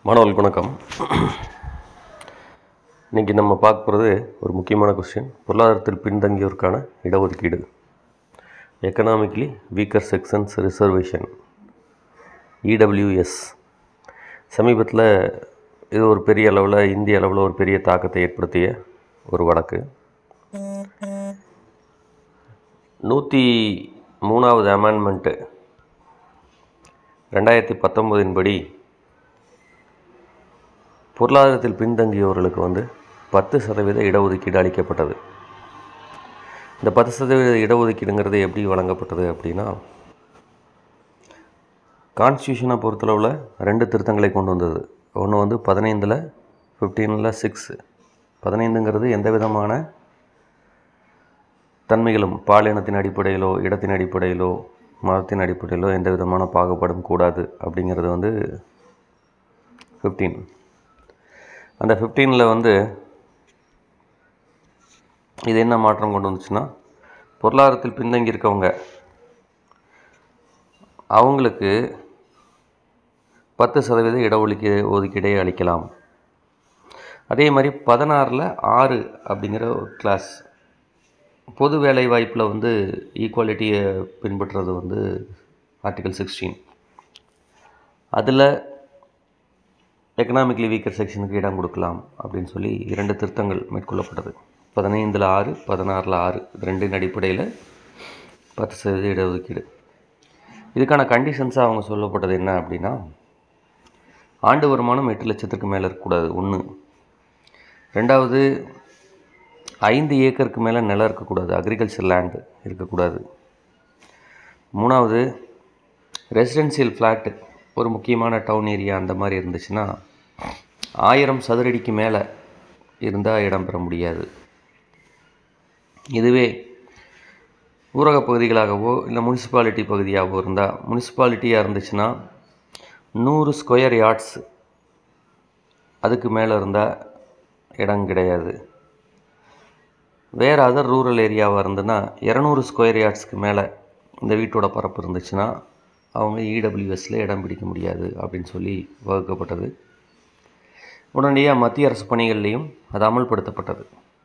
மாணவர்களுக்கு வணக்கம் இன்றைக்கி நம்ம பார்க்க போகிறது ஒரு முக்கியமான கொஸ்டின் பொருளாதாரத்தில் பின்தங்கியோருக்கான இடஒதுக்கீடு economically weaker sections reservation EWS சமீபத்தில் இது ஒரு பெரிய அளவில் இந்திய அளவில் ஒரு பெரிய தாக்கத்தை ஏற்படுத்திய ஒரு வழக்கு நூற்றி மூணாவது அமெண்ட்மெண்ட்டு ரெண்டாயிரத்தி பத்தொம்போதின் படி பொருளாதாரத்தில் பின்தங்கியவர்களுக்கு வந்து பத்து சதவீத இடஒதுக்கீடு அளிக்கப்பட்டது இந்த பத்து சதவீத இடஒதுக்கீடுங்கிறது எப்படி வழங்கப்பட்டது அப்படின்னா கான்ஸ்டியூஷனை பொறுத்தளவில் ரெண்டு திருத்தங்களை கொண்டு வந்தது ஒன்று வந்து பதினைந்தில் ஃபிஃப்டீனில் சிக்ஸ் பதினைந்துங்கிறது எந்த விதமான தன்மைகளும் பாலினத்தின் அடிப்படையிலோ இடத்தின் அடிப்படையிலோ மதத்தின் அடிப்படையிலோ எந்த விதமான பாகுபாடும் கூடாது அப்படிங்கிறது வந்து ஃபிஃப்டீன் அந்த ஃபிஃப்டீனில் வந்து இது என்ன மாற்றம் கொண்டு வந்துச்சுன்னா பொருளாதாரத்தில் பின்தங்கி இருக்கவங்க அவங்களுக்கு பத்து சதவீத இடஒதுக்கீடு ஒதுக்கீடை அளிக்கலாம் அதே மாதிரி பதினாறில் ஆறு அப்படிங்கிற ஒரு கிளாஸ் பொது வேலை வாய்ப்பில் வந்து ஈக்குவாலிட்டியை பின்பற்றுறது வந்து ஆர்டிகல் சிக்ஸ்டீன் அதில் எக்கனாமிக்கலி வீக்கர் செக்ஷனுக்கு இடம் கொடுக்கலாம் அப்படின்னு சொல்லி இரண்டு திருத்தங்கள் மேற்கொள்ளப்பட்டது பதினைந்தில் ஆறு பதினாறில் ஆறு இது ரெண்டின் அடிப்படையில் பத்து சதவீத இடஒதுக்கீடு இதுக்கான கண்டிஷன்ஸாக அவங்க சொல்லப்பட்டது என்ன அப்படின்னா ஆண்டு வருமானம் எட்டு லட்சத்துக்கு மேலே இருக்கக்கூடாது ஒன்று ரெண்டாவது ஐந்து ஏக்கருக்கு மேலே நிலம் இருக்கக்கூடாது அக்ரிகல்ச்சர் லேண்டு இருக்கக்கூடாது மூணாவது ரெசிடென்சியல் ஃப்ளாட்டு ஒரு முக்கியமான டவுன் ஏரியா அந்த மாதிரி இருந்துச்சுன்னா ஆயிரம் சதுரடிக்கு மேலே இருந்தால் இடம் பெற முடியாது இதுவே ஊரக பகுதிகளாகவோ இல்லை முனிசிபாலிட்டி பகுதியாகவோ இருந்தால் முனிசிபாலிட்டியாக இருந்துச்சுன்னா நூறு ஸ்கொயர் யார்ட்ஸ் அதுக்கு மேலே இருந்தால் இடம் கிடையாது வேறு அதர் ரூரல் ஏரியாவாக இருந்ததுன்னா இரநூறு ஸ்கொயர் யார்ட்ஸ்க்கு மேலே இந்த வீட்டோட பரப்பு இருந்துச்சுன்னா அவங்க இடபிள்யூஎஸில் இடம் பிடிக்க முடியாது அப்படின்னு சொல்லி வகுக்கப்பட்டது உடனடியாக மத்திய அரசு பணிகள்லேயும் அது அமல்படுத்தப்பட்டது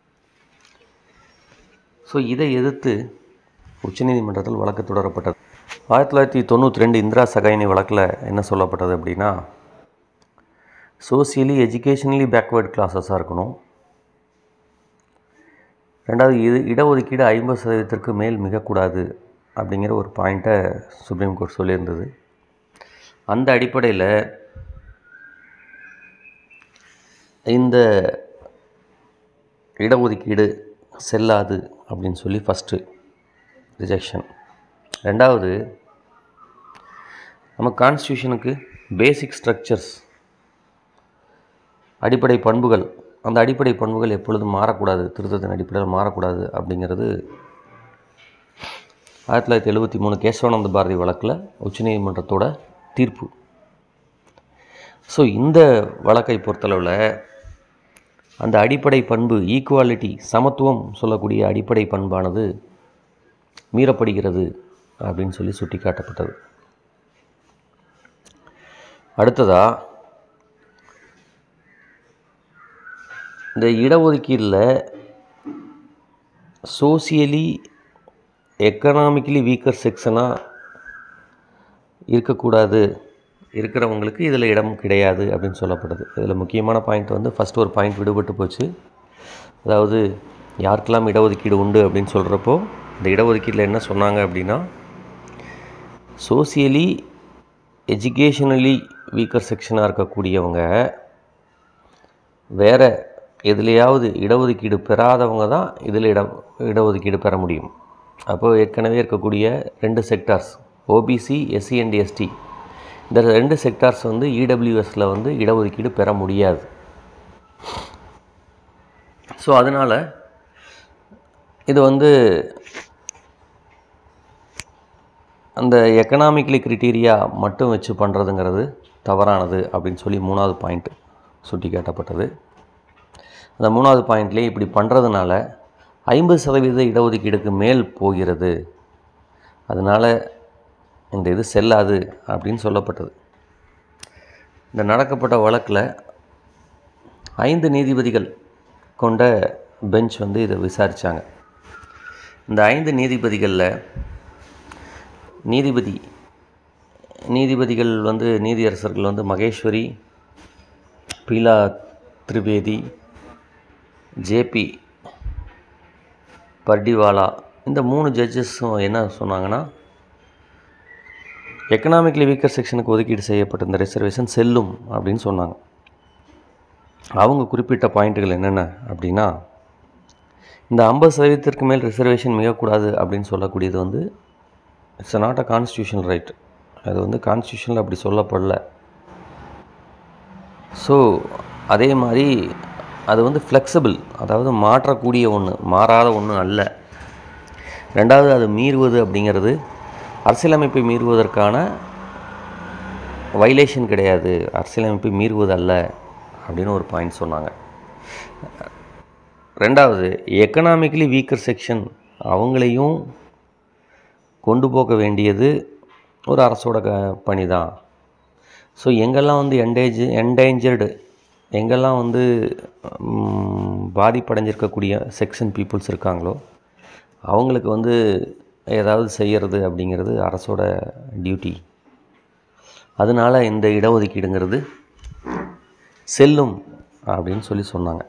ஸோ இதை எதிர்த்து உச்சநீதிமன்றத்தில் வழக்கு தொடரப்பட்டது ஆயிரத்தி தொள்ளாயிரத்தி தொண்ணூற்றி ரெண்டு இந்திரா சகாயினி வழக்கில் என்ன சொல்லப்பட்டது அப்படின்னா சோசியலி எஜுகேஷனலி பேக்வேர்ட் கிளாஸஸாக இருக்கணும் ரெண்டாவது இது இடஒதுக்கீடு ஐம்பது சதவீதத்திற்கு மேல் மிகக்கூடாது அப்படிங்கிற ஒரு பாயிண்ட்டை சுப்ரீம் கோர்ட் சொல்லியிருந்தது அந்த அடிப்படையில் இந்த இடஒதுக்கீடு செல்லாது அப்படின்னு சொல்லி ஃபஸ்ட்டு ரிஜெக்ஷன் ரெண்டாவது நம்ம கான்ஸ்டியூஷனுக்கு பேசிக் ஸ்ட்ரக்சர்ஸ் அடிப்படை பண்புகள் அந்த அடிப்படை பண்புகள் எப்பொழுதும் மாறக்கூடாது திருத்தத்தின் அடிப்படையில் மாறக்கூடாது அப்படிங்கிறது ஆயிரத்தி தொள்ளாயிரத்தி எழுபத்தி மூணு கேசவானந்த பாரதி வழக்கில் உச்சநீதிமன்றத்தோட தீர்ப்பு ஸோ இந்த வழக்கை பொறுத்தளவில் அந்த அடிப்படை பண்பு ஈக்குவாலிட்டி சமத்துவம் சொல்லக்கூடிய அடிப்படை பண்பானது மீறப்படுகிறது அப்படின்னு சொல்லி சுட்டி காட்டப்பட்டது அடுத்ததாக இந்த இடஒதுக்கீடில் சோசியலி எக்கனாமிக்கலி வீக்கர் செக்ஷனாக இருக்கக்கூடாது இருக்கிறவங்களுக்கு இதில் இடம் கிடையாது அப்படின்னு சொல்லப்படுது இதில் முக்கியமான பாயிண்ட் வந்து ஃபஸ்ட்டு ஒரு பாயிண்ட் விடுபட்டு போச்சு அதாவது யாருக்கெல்லாம் இடஒதுக்கீடு உண்டு அப்படின்னு சொல்கிறப்போ இந்த இடஒதுக்கீட்டில் என்ன சொன்னாங்க அப்படின்னா சோசியலி எஜுகேஷனலி வீக்கர் செக்ஷனாக இருக்கக்கூடியவங்க வேறு எதுலையாவது இடஒதுக்கீடு பெறாதவங்க தான் இதில் இடம் இடஒதுக்கீடு பெற முடியும் அப்போது ஏற்கனவே இருக்கக்கூடிய ரெண்டு sectors OBC SC and ST இந்த ரெண்டு செக்டார்ஸ் வந்து இடபிள்யூஎஸில் வந்து இடஒதுக்கீடு பெற முடியாது ஸோ அதனால் இது வந்து அந்த எக்கனாமிக்கலி க்ரிட்டீரியா மட்டும் வச்சு பண்ணுறதுங்கிறது தவறானது அப்படின்னு சொல்லி மூணாவது பாயிண்ட் சுட்டி காட்டப்பட்டது அந்த மூணாவது பாயிண்ட்லேயே இப்படி பண்ணுறதுனால ஐம்பது சதவீத இடஒதுக்கீடுக்கு மேல் போகிறது அதனால் இந்த இது செல்லாது அப்படின்னு சொல்லப்பட்டது இந்த நடக்கப்பட்ட வழக்கில் ஐந்து நீதிபதிகள் கொண்ட பெஞ்ச் வந்து இதை விசாரித்தாங்க இந்த ஐந்து நீதிபதிகளில் நீதிபதி நீதிபதிகள் வந்து நீதியரசர்கள் வந்து மகேஸ்வரி பீலா திரிவேதி ஜேபி பர்டிவாலா இந்த மூணு ஜட்ஜஸும் என்ன சொன்னாங்கன்னா எக்கனாமிக்கலி வீக்கர் செக்ஷனுக்கு ஒதுக்கீடு செய்யப்பட்ட இந்த ரிசர்வேஷன் செல்லும் அப்படின்னு சொன்னாங்க அவங்க குறிப்பிட்ட பாயிண்ட்டுகள் என்னென்ன அப்படின்னா இந்த ஐம்பது சதவீதத்திற்கு மேல் ரிசர்வேஷன் மிகக்கூடாது அப்படின்னு சொல்லக்கூடியது வந்து it's not a constitutional right அது வந்து கான்ஸ்டியூஷனில் அப்படி சொல்லப்படல ஸோ அதே மாதிரி அது வந்து ஃப்ளெக்சிபிள் அதாவது மாற்றக்கூடிய ஒன்று மாறாத ஒன்று அல்ல ரெண்டாவது அது மீறுவது அப்படிங்கிறது அரசியலமைப்பை மீறுவதற்கான வைலேஷன் கிடையாது அரசியலமைப்பை மீறுவது அல்ல அப்படின்னு ஒரு பாயிண்ட் சொன்னாங்க ரெண்டாவது எக்கனாமிக்கலி வீக்கர் செக்ஷன் அவங்களையும் கொண்டு போக வேண்டியது ஒரு அரசோட க பணி தான் ஸோ எங்கெல்லாம் வந்து என்டேஜ் என்டேஞ்சர்டு எங்கெல்லாம் வந்து ம், பாதிப்படைஞ்சிருக்கக்கூடிய செக்ஷன் பீப்புள்ஸ் இருக்காங்களோ அவங்களுக்கு வந்து ஏதாவது செய்கிறது அப்படிங்கிறது அரசோட டியூட்டி அதனால் இந்த இடஒதுக்கீடுங்கிறது செல்லும் அப்படின்னு சொல்லி சொன்னாங்க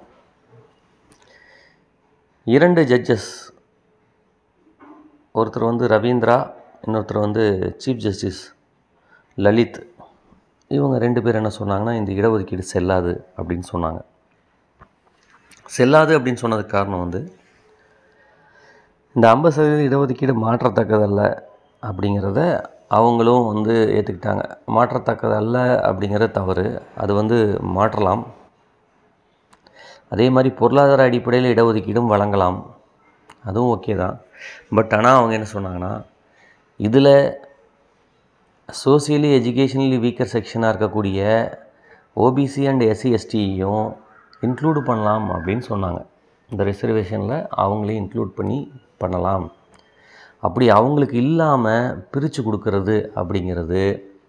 இரண்டு ஜட்ஜஸ் ஒருத்தர் வந்து ரவீந்திரா இன்னொருத்தர் வந்து சீஃப் ஜஸ்டிஸ் லலித் இவங்க ரெண்டு பேர் என்ன சொன்னாங்கன்னா இந்த இடஒதுக்கீடு செல்லாது அப்படின்னு சொன்னாங்க செல்லாது அப்படின்னு சொன்னதுக்கு காரணம் வந்து இந்த ஐம்பது சதவீத இடஒதுக்கீடு மாற்றத்தக்கதல்ல அப்படிங்கிறத அவங்களும் வந்து ஏற்றுக்கிட்டாங்க மாற்றத்தக்கதல்ல அப்படிங்கிறது தவறு அது வந்து மாற்றலாம் அதே மாதிரி பொருளாதார அடிப்படையில் இடஒதுக்கீடும் வழங்கலாம் அதுவும் ஓகே தான் பட் ஆனால் அவங்க என்ன சொன்னாங்கன்னா இதில் சோசியலி எஜுகேஷனலி வீக்கர் செக்ஷனாக இருக்கக்கூடிய ஓபிசி அண்ட் எஸ்சி எஸ்டியையும் இன்க்ளூடு பண்ணலாம் அப்படின்னு சொன்னாங்க இந்த ரிசர்வேஷனில் அவங்களையும் இன்க்ளூட் பண்ணி பண்ணலாம் அப்படி அவங்களுக்கு இல்லாமல் பிரித்து கொடுக்கறது அப்படிங்கிறது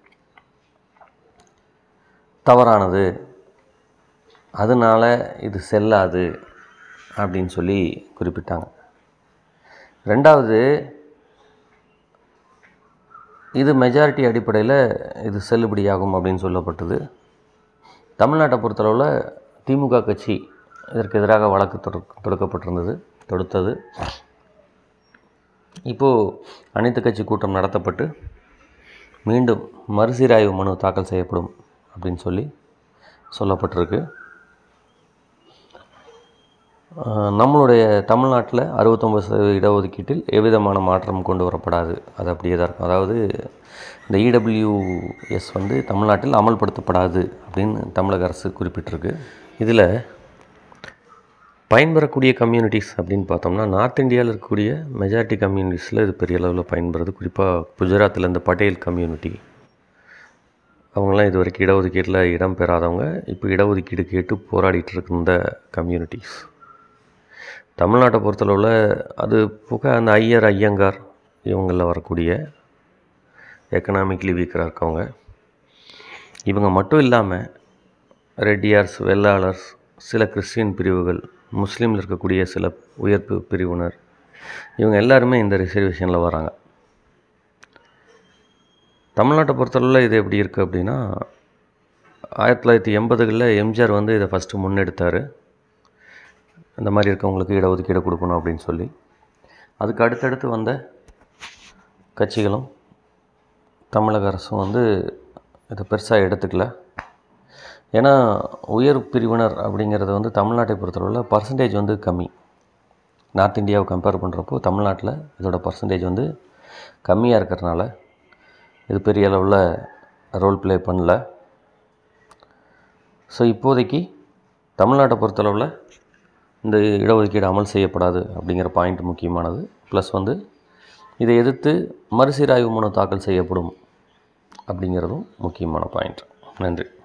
தவறானது அதனால் இது செல்லாது அப்படின்னு சொல்லி குறிப்பிட்டாங்க ரெண்டாவது இது மெஜாரிட்டி அடிப்படையில் இது செல்லுபடியாகும் அப்படின்னு சொல்லப்பட்டது தமிழ்நாட்டை பொறுத்தளவில் திமுக கட்சி இதற்கு எதிராக வழக்கு தொடுக்க தொடுக்கப்பட்டிருந்தது தொடுத்தது இப்போது அனைத்து கட்சி கூட்டம் நடத்தப்பட்டு மீண்டும் மறுசீராய்வு மனு தாக்கல் செய்யப்படும் அப்படின்னு சொல்லி சொல்லப்பட்டிருக்கு ஆஹ் நம்மளுடைய தமிழ்நாட்டில் அறுபத்தொம்பது சதவீத இடஒதுக்கீட்டில் எவ்விதமான மாற்றம் கொண்டு வரப்படாது அது அப்படியே தான் இருக்கும் அதாவது இந்த இடபிள்யூஎஸ் வந்து தமிழ்நாட்டில் அமல்படுத்தப்படாது அப்படின்னு தமிழக அரசு குறிப்பிட்டிருக்கு இதில் பயன்பெறக்கூடிய கம்யூனிட்டிஸ் அப்படின்னு பார்த்தோம்னா நார்த் இந்தியாவில் இருக்கக்கூடிய மெஜாரிட்டி கம்யூனிட்டிஸில் இது பெரிய அளவில் பயன்படுது குறிப்பாக குஜராத்தில் இந்த பட்டேல் கம்யூனிட்டி அவங்களாம் இது வரைக்கும் இடஒதுக்கீட்டில் இடம் பெறாதவங்க இப்போ இடஒதுக்கீடு கேட்டு போராடிட்டு இருக்கின்ற கம்யூனிட்டிஸ் தமிழ்நாட்டை பொறுத்தளவில் அது போக அந்த ஐயர் ஐயங்கார் இவங்களில் வரக்கூடிய எக்கனாமிக்லி வீக்கராக இருக்கவங்க இவங்க மட்டும் இல்லாமல் ரெட்டியார்ஸ் வெள்ளாளர்ஸ் சில கிறிஸ்டியன் பிரிவுகள் முஸ்லீமில் இருக்கக்கூடிய சில உயர்ப்பு பிரிவினர் இவங்க எல்லாருமே இந்த ரிசர்வேஷனில் வராங்க தமிழ்நாட்டை பொறுத்தளவில் இது எப்படி இருக்குது அப்படின்னா ஆயிரத்தி தொள்ளாயிரத்தி எண்பதுகளில் எம்ஜிஆர் வந்து இதை ஃபஸ்ட்டு முன்னெடுத்தார் இந்த மாதிரி இருக்கவங்களுக்கு இடஒதுக்கீடு கொடுக்கணும் அப்படின்னு சொல்லி அதுக்கு அடுத்தடுத்து வந்த கட்சிகளும் தமிழக அரசும் வந்து இதை பெருசாக எடுத்துக்கல ஏன்னா உயர் பிரிவினர் அப்படிங்கிறது வந்து தமிழ்நாட்டை பொறுத்தளவில் பர்சன்டேஜ் வந்து கம்மி நார்த் இந்தியாவை கம்பேர் பண்ணுறப்போ தமிழ்நாட்டில் இதோட பர்சன்டேஜ் வந்து கம்மியாக இருக்கிறதுனால இது பெரிய அளவில் ரோல் ப்ளே பண்ணல ஸோ இப்போதைக்கு தமிழ்நாட்டை பொறுத்தளவில் இந்த இடஒதுக்கீடு அமல் செய்யப்படாது அப்படிங்கிற பாயிண்ட் முக்கியமானது ப்ளஸ் வந்து இதை எதிர்த்து மறுசீராய்வு மனு தாக்கல் செய்யப்படும் அப்படிங்கிறதும் முக்கியமான பாயிண்ட் நன்றி